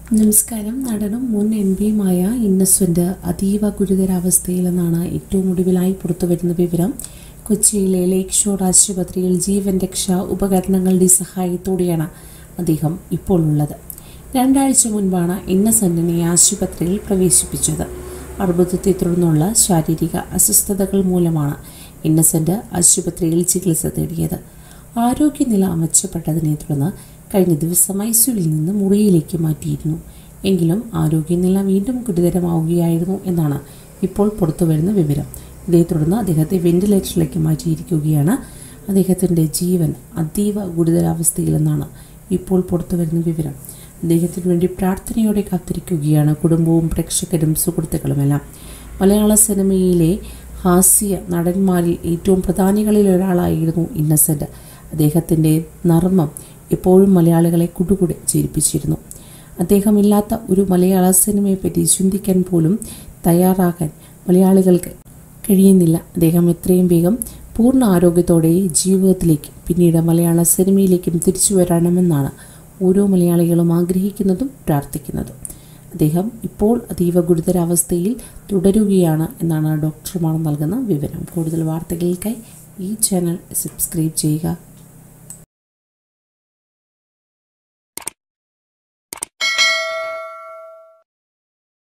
നമസ്കാരം നടനും മുൻ എം പിയുമായ ഇന്നസെൻ്റ് അതീവ ഗുരുതരാവസ്ഥയിലെന്നാണ് ഏറ്റവും ഒടുവിലായി പുറത്തുവരുന്ന വിവരം കൊച്ചിയിലെ ലേക്ക് ഷോർ ആശുപത്രിയിൽ ജീവൻ രക്ഷാ ഉപകരണങ്ങളുടെ സഹായത്തോടെയാണ് അദ്ദേഹം ഇപ്പോൾ ഉള്ളത് രണ്ടാഴ്ച മുൻപാണ് ഇന്നസെൻറ്റിനെ ആശുപത്രിയിൽ പ്രവേശിപ്പിച്ചത് അർബുദത്തെ തുടർന്നുള്ള ശാരീരിക അസ്വസ്ഥതകൾ മൂലമാണ് ഇന്നസെൻ്റ് ആശുപത്രിയിൽ ചികിത്സ തേടിയത് ആരോഗ്യനില മെച്ചപ്പെട്ടതിനെ തുടർന്ന് കഴിഞ്ഞ ദിവസം ഐസിയുവിൽ നിന്ന് മുറിയിലേക്ക് മാറ്റിയിരുന്നു എങ്കിലും ആരോഗ്യനില വീണ്ടും ഗുരുതരമാവുകയായിരുന്നു എന്നാണ് ഇപ്പോൾ പുറത്തുവരുന്ന വിവരം ഇതേ തുടർന്ന് അദ്ദേഹത്തെ വെന്റിലേറ്ററിലേക്ക് മാറ്റിയിരിക്കുകയാണ് അദ്ദേഹത്തിൻ്റെ ജീവൻ അതീവ ഗുരുതരാവസ്ഥയിലെന്നാണ് ഇപ്പോൾ പുറത്തുവരുന്ന വിവരം അദ്ദേഹത്തിന് വേണ്ടി പ്രാർത്ഥനയോടെ കാത്തിരിക്കുകയാണ് കുടുംബവും പ്രേക്ഷകരും സുഹൃത്തുക്കളുമെല്ലാം മലയാള സിനിമയിലെ ഹാസ്യ നടന്മാരിൽ ഏറ്റവും പ്രധാനികളിൽ ഒരാളായിരുന്നു ഇന്നസെൻ്റ് അദ്ദേഹത്തിൻ്റെ നർമ്മം എപ്പോഴും മലയാളികളെ കുടുകുടെ ചിരിപ്പിച്ചിരുന്നു അദ്ദേഹമില്ലാത്ത ഒരു മലയാള സിനിമയെപ്പറ്റി ചിന്തിക്കാൻ പോലും തയ്യാറാകാൻ മലയാളികൾക്ക് കഴിയുന്നില്ല അദ്ദേഹം എത്രയും വേഗം പൂർണ്ണ ആരോഗ്യത്തോടെ ജീവിതത്തിലേക്ക് പിന്നീട് മലയാള സിനിമയിലേക്കും തിരിച്ചു വരണമെന്നാണ് ഓരോ മലയാളികളും ആഗ്രഹിക്കുന്നതും പ്രാർത്ഥിക്കുന്നതും അദ്ദേഹം ഇപ്പോൾ അതീവ ഗുരുതരാവസ്ഥയിൽ തുടരുകയാണ് എന്നാണ് ഡോക്ടർമാർ നൽകുന്ന വിവരം കൂടുതൽ വാർത്തകൾക്കായി ഈ ചാനൽ സബ്സ്ക്രൈബ് ചെയ്യുക